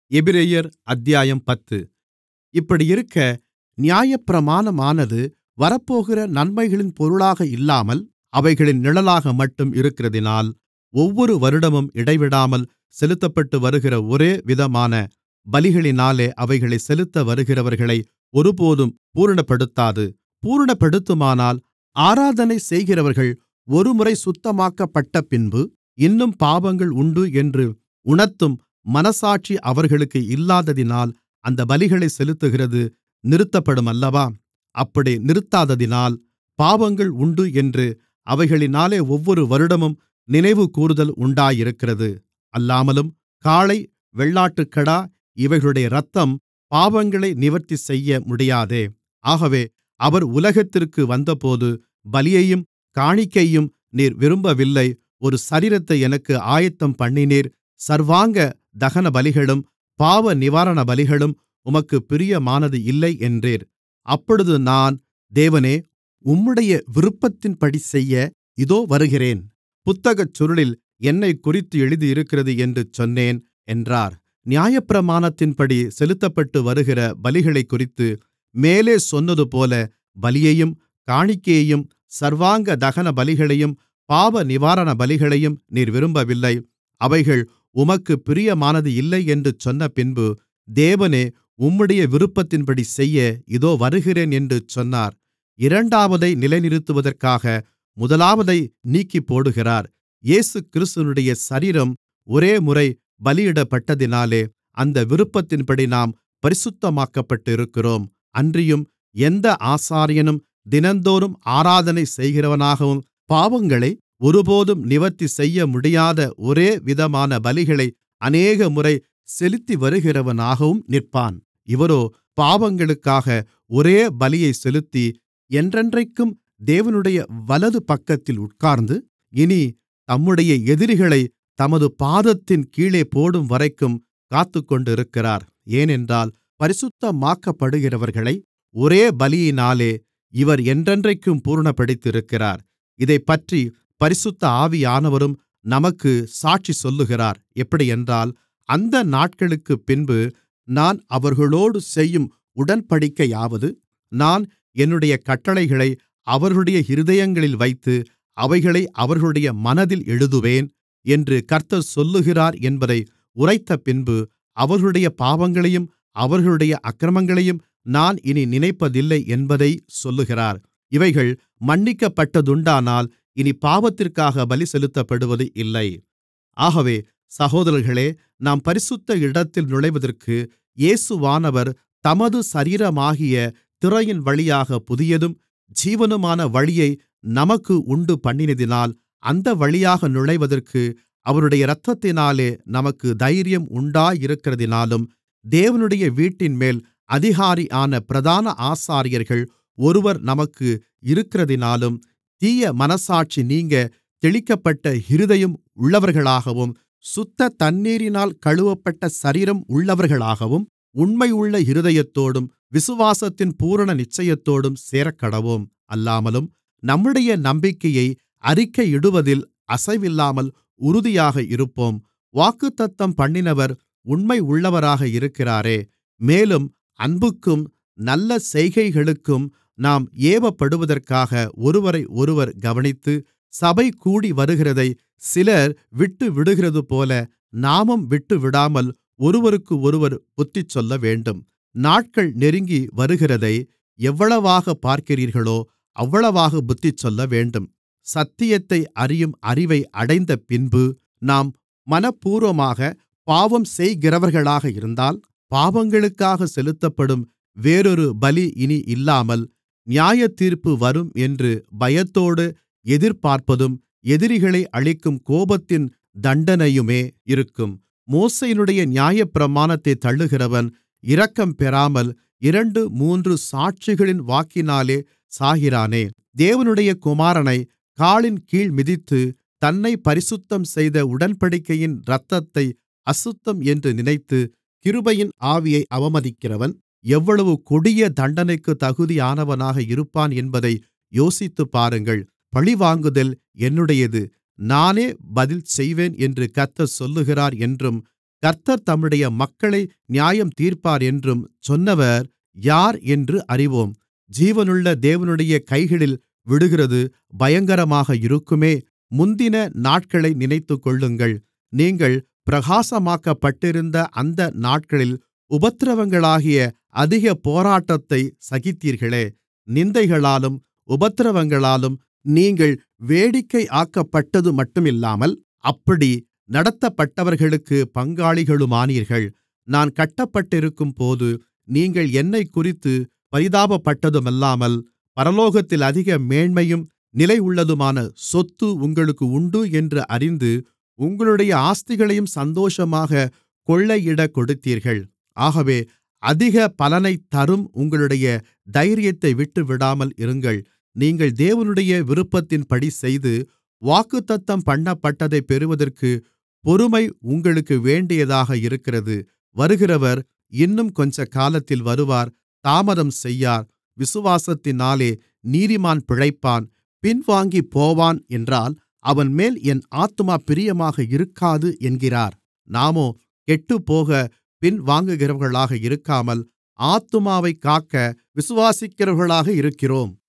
எபிரெயர் அத்தியாயம் பத்து இப்படியிருக்க நியாயப்பிரமாணமானது வரப்போகிற நன்மைகளின் பொருளாக இல்லாமல் அவைகளின் நிழலாகமட்டும் இருக்கிறதினால் ஒவ்வொரு வருடமும் இடைவிடாமல் செலுத்தப்பட்டுவருகிற ஒரேவிதமான பலிகளினாலே அவைகளைச் செலுத்த வருகிறவர்களை ஒருபோதும் பூரணப்படுத்தாது பூரணப்படுத்துமானால் ஆராதனை செய்கிறவர்கள் ஒருமுறை சுத்தமாக்கப்பட்டபின்பு இன்னும் பாவங்கள் உண்டு என்று உணர்த்தும் மனச்சாட்சி அவர்களுக்கு இல்லாததினால் அந்தப் பலிகளைச் செலுத்துகிறது நிறுத்தப்படுமல்லவா அப்படி நிறுத்தாததினால் பாவங்கள் உண்டு என்று அவைகளினாலே ஒவ்வொரு வருடமும் நினைவுகூருதல் உண்டாயிருக்கிறது அல்லாமலும் காளை வெள்ளாட்டுக்கடா இவைகளுடைய இரத்தம் பாவங்களை நிவர்த்திசெய்ய முடியாதே ஆகவே அவர் உலகத்திற்கு வந்தபோது பலியையும் காணிக்கையையும் நீர் விரும்பவில்லை ஒரு சரீரத்தை எனக்கு ஆயத்தம்பண்ணினீர் சர்வாங்க தகனபலிகளும் பாவநிவாரணபலிகளும் உமக்குப் பிரியமானது இல்லை என்றீர் அப்பொழுது நான் தேவனே உம்முடைய விருப்பத்தின்படி செய்ய இதோ வருகிறேன் புத்தகச் சுருளில் என்னைக்குறித்து எழுதியிருக்கிறது என்று சொன்னேன் என்றார் நியாயப்பிரமாணத்தின்படி செலுத்தப்பட்டு வருகிற பலிகளைக்குறித்து மேலே சொன்னதுபோல பலியையும் காணிக்கையையும் சர்வாங்க தகனபலிகளையும் பாவநிவாரணபலிகளையும் நீர் விரும்பவில்லை அவைகள் உமக்குப் பிரியமானது இல்லை என்று சொன்னபின்பு தேவனே உம்முடைய விருப்பத்தின்படி செய்ய இதோ வருகிறேன் என்று சொன்னார் இரண்டாவதை நிலைநிறுத்துவதற்காக முதலாவதை நீக்கிப்போடுகிறார் இயேசுகிறிஸ்துவினுடைய சரீரம் ஒரேமுறை பலியிடப்பட்டதினாலே அந்த விருப்பத்தின்படி நாம் பரிசுத்தமாக்கப்பட்டிருக்கிறோம் அன்றியும் எந்த ஆசாரியனும் தினந்தோறும் ஆராதனை செய்கிறவனாகவும் பாவங்களை ஒருபோதும் நிவர்த்தி செய்யமுடியாத ஒரேவிதமான பலிகளை அநேகமுறை செலுத்திவருகிறவனாகவும் நிற்பான் இவரோ பாவங்களுக்காக ஒரே பலியைச் செலுத்தி என்றென்றைக்கும் தேவனுடைய வலது பக்கத்தில் உட்கார்ந்து இனி தம்முடைய எதிரிகளைத் தமது பாதத்தின் கீழே போடும்வரைக்கும் காத்துக்கொண்டிருக்கிறார் ஏனென்றால் பரிசுத்தமாக்கப்படுகிறவர்களை ஒரே பலியினாலே இவர் என்றென்றைக்கும் பூரணப்படுத்தியிருக்கிறார் இதைப்பற்றி பரிசுத்த ஆவியானவரும் நமக்குச் சாட்சி சொல்லுகிறார் எப்படியென்றால் அந்த நாட்களுக்குப்பின்பு நான் அவர்களோடு செய்யும் உடன்படிக்கையாவது நான் என்னுடைய கட்டளைகளை அவர்களுடைய இருதயங்களில் வைத்து அவைகளை அவர்களுடைய மனதில் எழுதுவேன் என்று கர்த்தர் சொல்லுகிறார் என்பதை உரைத்தபின்பு அவர்களுடைய பாவங்களையும் அவர்களுடைய அக்கிரமங்களையும் நான் இனி நினைப்பதில்லை என்பதைச் சொல்லுகிறார் இவைகள் மன்னிக்கப்பட்டதுண்டானால் இனி பாவத்திற்காக பலி செலுத்தப்படுவது இல்லை ஆகவே சகோதரர்களே நாம் பரிசுத்த இடத்தில் நுழைவதற்கு இயேசுவானவர் தமது சரீரமாகிய திரையின் வழியாக புதியதும் ஜீவனுமான வழியை நமக்கு உண்டுபண்ணினதினால் அந்த வழியாக நுழைவதற்கு அவருடைய இரத்தத்தினாலே நமக்கு தைரியம் உண்டாயிருக்கிறதினாலும் தேவனுடைய வீட்டின்மேல் அதிகாரியான பிரதான ஆசாரியர்கள் ஒருவர் நமக்கு இருக்கிறதினாலும் தீய மனச்சாட்சி நீங்க தெளிக்கப்பட்ட இருதயம் உள்ளவர்களாகவும் சுத்த தண்ணீரினால் கழுவப்பட்ட சரீரம் உள்ளவர்களாகவும் உண்மையுள்ள இருதயத்தோடும் விசுவாசத்தின் பூரண நிச்சயத்தோடும் சேரக்கடவோம் அல்லாமலும் நம்முடைய நம்பிக்கையை அறிக்கையிடுவதில் அசைவில்லாமல் உறுதியாக இருப்போம் வாக்குத்தத்தம் பண்ணினவர் உண்மை உள்ளவராக இருக்கிறாரே மேலும் அன்புக்கும் நல்ல செய்கைகளுக்கும் நாம் ஏவப்படுவதற்காக ஒருவரையொருவர் கவனித்து சபை கூடி வருகிறதை சிலர் விட்டுவிடுகிறதுபோல நாமும் விட்டுவிடாமல் ஒருவருக்கொருவர் புத்திசொல்லவேண்டும் நாட்கள் நெருங்கி வருகிறதை எவ்வளவாக பார்க்கிறீர்களோ அவ்வளவாக புத்திசொல்லவேண்டும் சத்தியத்தை அறியும் அறிவை அடைந்த பின்பு நாம் மனப்பூர்வமாக பாவம் செய்கிறவர்களாக இருந்தால் பாவங்களுக்காக செலுத்தப்படும் வேறொரு பலி இனி இல்லாமல் நியாயத்தீர்ப்பு வரும் என்று பயத்தோடு எதிர்பார்ப்பதும் எதிரிகளை அழிக்கும் கோபத்தின் தண்டனையுமே இருக்கும் மோசேயினுடைய நியாயப்பிரமாணத்தைத் தள்ளுகிறவன் இரக்கம் பெறாமல் இரண்டு மூன்று சாட்சிகளின் வாக்கினாலே சாகிறானே தேவனுடைய குமாரனை காலின் கீழ் மிதித்து தன்னை பரிசுத்தம் செய்த உடன்படிக்கையின் இரத்தத்தை அசுத்தம் என்று நினைத்து கிருபையின் ஆவியை அவமதிக்கிறவன் எவ்வளவு கொடிய தண்டனைக்குத் தகுதியானவனாக இருப்பான் என்பதை யோசித்துப்பாருங்கள் பழிவாங்குதல் என்னுடையது நானே பதில் செய்வேன் என்று கர்த்தர் சொல்லுகிறார் என்றும் கர்த்தர் தம்முடைய மக்களை நியாயந்தீர்ப்பார் என்றும் சொன்னவர் யார் என்று அறிவோம் ஜீவனுள்ள தேவனுடைய கைகளில் விழுகிறது பயங்கரமாக இருக்குமே முந்தின நாட்களை நினைத்துக்கொள்ளுங்கள் நீங்கள் பிரகாசமாக்கப்பட்டிருந்த அந்த நாட்களில் உபத்திரவங்களாகிய அதிக போராட்டத்தை சகித்தீர்களே நிந்தைகளாலும் உபத்திரவங்களாலும் நீங்கள் வேடிக்கையாக்கப்பட்டது மட்டுமில்லாமல் அப்படி நடத்தப்பட்டவர்களுக்குப் பங்காளிகளுமானீர்கள் நான் கட்டப்பட்டிருக்கும்போது நீங்கள் என்னைக்குறித்துப் பரிதாபப்பட்டதுமல்லாமல் பரலோகத்தில் அதிக மேன்மையும் நிலையுள்ளதுமான சொத்து உங்களுக்கு உண்டு என்று அறிந்து உங்களுடைய ஆஸ்திகளையும் சந்தோஷமாகக் கொள்ளையிடக் கொடுத்தீர்கள் ஆகவே அதிக பலனைத் தரும் உங்களுடைய தைரியத்தை விட்டுவிடாமல் இருங்கள் நீங்கள் தேவனுடைய விருப்பத்தின்படி செய்து வாக்குத்தத்தம் பண்ணப்பட்டதைப் பெறுவதற்குப் பொறுமை உங்களுக்கு வேண்டியதாக இருக்கிறது வருகிறவர் இன்னும் கொஞ்சக்காலத்தில் வருவார் தாமதம் செய்யார் விசுவாசத்தினாலே நீதிமான் பிழைப்பான் பின்வாங்கிப்போவான் என்றால் அவன்மேல் என் ஆத்துமா பிரியமாக இருக்காது என்கிறார் நாமோ கெட்டுப்போகப் பின்வாங்குகிறவர்களாக இருக்காமல் ஆத்துமாவைக் காக்க விசுவாசிக்கிறவர்களாக இருக்கிறோம்